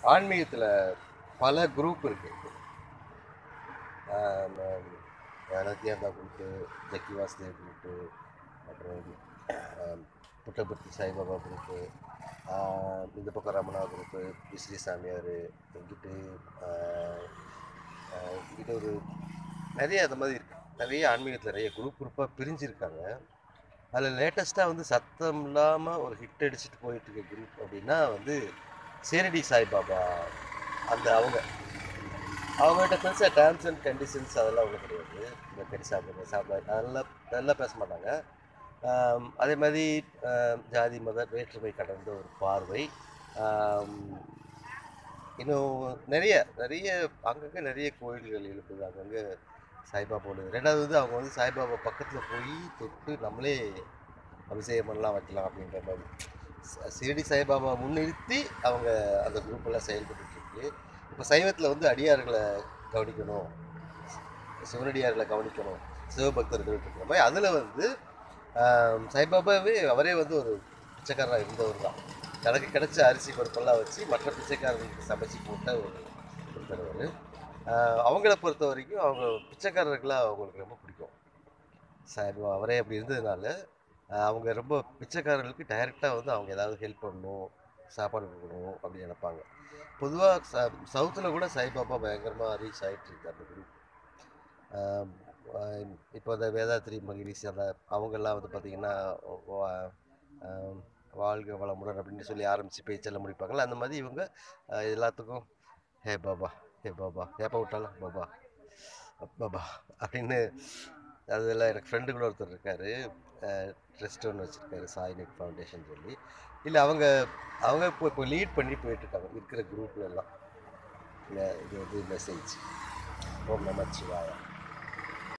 ஆன்மீகத்தில் பல குரூப் இருக்கு நித்யானந்தா குரூப்பு ஜக்கி வாசுதேவ் குரூப்பு அப்புறம் ஆம், புட்டபர்த்தி சாய்பாபா குரூப்பு இந்த பக்கம் ரமணா குரூப்பு விஸ்ரீ சாமியார் இங்கிட்டு ஆஹ், ஆஹ், இங்கிட்டு ஒரு நிறைய அந்த மாதிரி இருக்கு நிறைய ஆன்மீகத்தில் நிறைய குரூப் குரூப்பாக பிரிஞ்சிருக்காங்க அதில் லேட்டஸ்ட்டாக வந்து சத்தம் இல்லாமல் ஒரு ஹிட் அடிச்சுட்டு போயிட்டு இருக்க குரூப் அப்படின்னா வந்து சேரடி சாய்பாபா அந்த அவங்க அவங்ககிட்ட பெருசாக டேர்ம்ஸ் அண்ட் கண்டிஷன்ஸ் அதெல்லாம் ஒன்றும் கிடையாது இந்த கறி சாப்பிடுங்க சாப்பிட அதெல்லாம் அதெல்லாம் பேச மாட்டாங்க ஆம், அதே மாதிரி ஆம், ஜாதி மத வேற்றுமை கடந்த ஒரு பார்வை ஆம், இன்னும் நிறைய நிறைய அங்கங்கே நிறைய கோயில்கள் எழுப்புது அங்கங்கே சாய்பாபாவோட ரெண்டாவது வந்து அவங்க வந்து சாய்பாபா பக்கத்தில் போய் தொட்டு நம்மளே அபிஷேகம் பண்ணலாம் வைக்கலாம் அப்படின்ற மாதிரி ச- சிரடி சாய்பாபா முன்னிறுத்தி அவங்க அந்த குரூப் எல்லாம் செயல்பட்டு இருக்கு இப்போ சைவத்தில் வந்து அடியார்களை கவனிக்கணும் சிவனடியார்களை கவனிக்கணும் சிவபக்தர்கள் இருக்கிற மாதிரி அதில் வந்து ஆம், சாய்பாபாவே அவரே வந்து ஒரு பிச்சைக்காரராக இருந்தவர் தான் தனக்கு கிடைச்ச அரிசி பருப்பெல்லாம் வச்சு மற்ற பிச்சைக்காரர்களுக்கு சமைச்சு போட்ட ஒரு ஒருத்தர் அவங்கள பொறுத்த வரைக்கும் அவங்க பிச்சைக்காரர்களாக அவங்களுக்கு ரொம்ப பிடிக்கும் சாய்பாபா அவரே அப்படி இருந்ததுனால ஆஹ், அவங்க ரொம்ப பிச்சைக்காரர்களுக்கு டைரெக்டாக வந்து அவங்க ஏதாவது ஹெல்ப் பண்ணணும் சாப்பாடு கொடுக்கணும் அப்படின்னு நினைப்பாங்க பொதுவாக ச சவுத்தில் கூட சாய்பாபா பயங்கரமாக ரீச் ஆகிட்டு இருக்கு அந்த குரூப் இப்போ இந்த வேதாத்ரி மகிரிஷி அந்த அவங்கெல்லாம் வந்து பார்த்திங்கன்னா வா- ஆம், வாழ்க வளமுடன் அப்படின்னு சொல்லி ஆரம்பித்து பேச்செல்லாம் முடிப்பாங்கல்ல அந்த மாதிரி இவங்க ஆஹ், எல்லாத்துக்கும் ஹே பாபா ஹே பாபா ஏப்பா விட்டாலும் பாபா பாபா அப்படின்னு அதெல்லாம் எனக்கு ஃப்ரெண்டு கூட ஒருத்தர் இருக்கார் ட்ரஸ்ட் ஒன்று வச்சுருக்காரு சாய்னிக் ஃபவுண்டேஷன் சொல்லி இல்லை அவங்க அவங்க இப்போ இப்போ லீட் பண்ணி போயிட்டுருக்காங்க இருக்கிற குரூப்ல எல்லாம் இந்த இது வந்து மெசேஜ் ஓம் நமச்சிவாயா